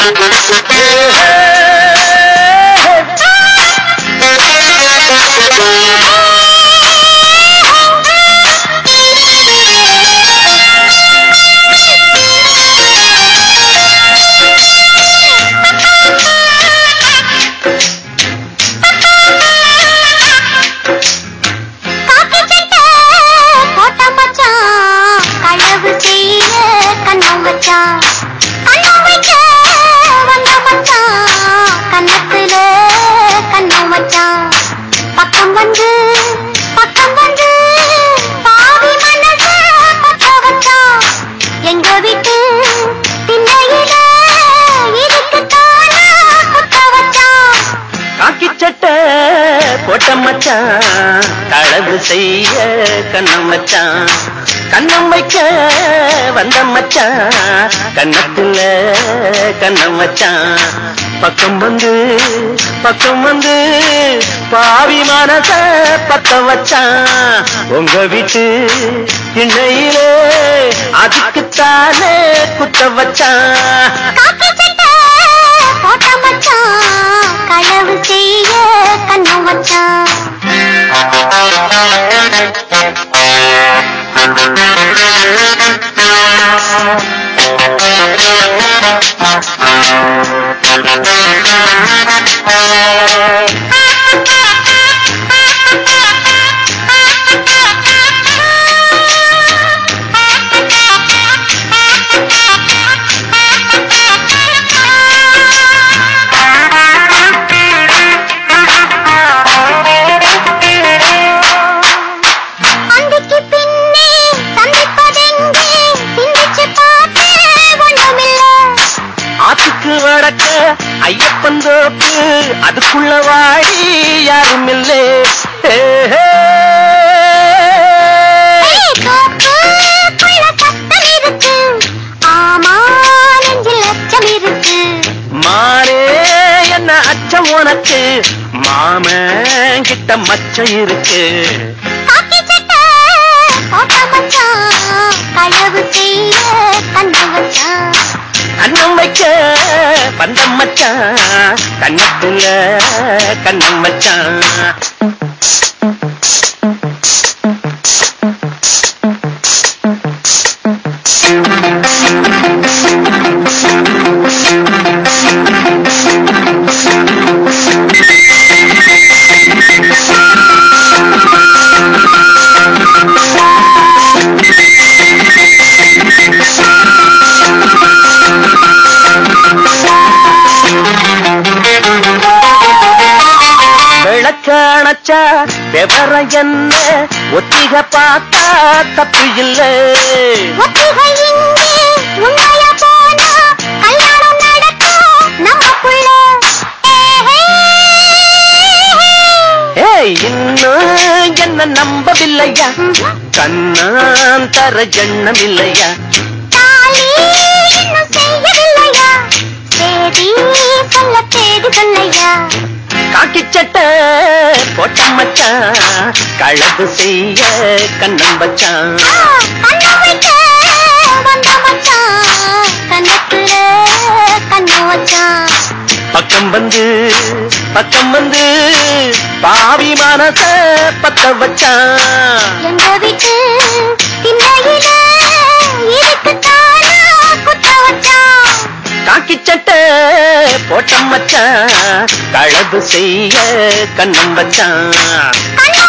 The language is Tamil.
காக்கி சட்டை போட்ட மச்சான் களவு செய்ய கண்ணம் வச்சான் கண்ணம் வைக்க வந்த மச்சான் கண்ணத்துல கண்ணம் வச்சான் பக்கம் வந்து பக்கம் வந்து பாவி மனச பத்த வச்சான் எங்க வீட்டு திண்ணையில இதுக்குத்தானா குத்த வச்சான் காக்கி சட்டை போட்ட மச்சான் களவு செய்ய கண்ணம் மச்சான் கண்ணம் வைக்க வந்த மச்சான் கண்ணத்துல கண்ணம் வச்சான் பக்கம் வந்து பக்கம் வந்து பாவி மனச பத்த வச்சான் உங்க வீட்டு இன்னையிலே அதுக்குத்தானே குத்த வச்சான் காக்கி சட்டை போட்ட மச்சான் களவு செய்ய கண்ணம் வச்சான் அந்திக்கு பின்னே சந்திப்பதெங்கே சிந்திச்சு பார்த்து ஒண்ணுமில்ல ஆத்துக்கு வடக்க ஐயப்பன் தோப்பு அதுக்குள்ள வாடி யாரும் இல்லே ஹே, ஹே. ஏய், தோப்புக்குள்ள சத்தம் இருக்கு ஆமா நெஞ்சில் அச்சம் இருக்கு மானே என்ன அச்சம் உனக்கு மாமன் கிட்ட மச்சம் இருக்கு காக்கி சட்டை போட்ட மச்சான் களவு செய்ய கண்ணு வச்சான் கண்ணம் வைக்க பந்தம் மச்சான் கண்ணத்துல கண்ணம் மச்சான் விளக்க அணைச்சா விவரம் என்ன ஒத்திக பார்த்தா தப்பு இல்லை ஒத்திகை இங்கே உண்மையா போனா கல்யாணம் நடக்கும் நமக்குள்ள ஏஹே. ஏய் இன்னும் என்ன நம்பவில்லையா கண்ணான் தர எண்ணம் இல்லையா தாலி இன்னும் செய்யவில்லையா தேதி சொல்ல தேதி சொல்லையா காக்கி சட்டை போட்ட மச்சான் களவு செய்ய கண்ணம் வச்சான் ஆ, கண்ணை வைக்க வந்த மச்சான் கண்ணத்துல கண்ணு வச்சான் பக்கம் வந்து பக்கம் வந்து பாவி மனச பத்த வச்சான் எங்க வீட்டு திண்ணையில இதுக்குத்தானா குத்த வச்சான் காக்கி சட்டை போட்ட மச்சான் களவு செய்ய கண்ணம் வச்சான் கண்ணை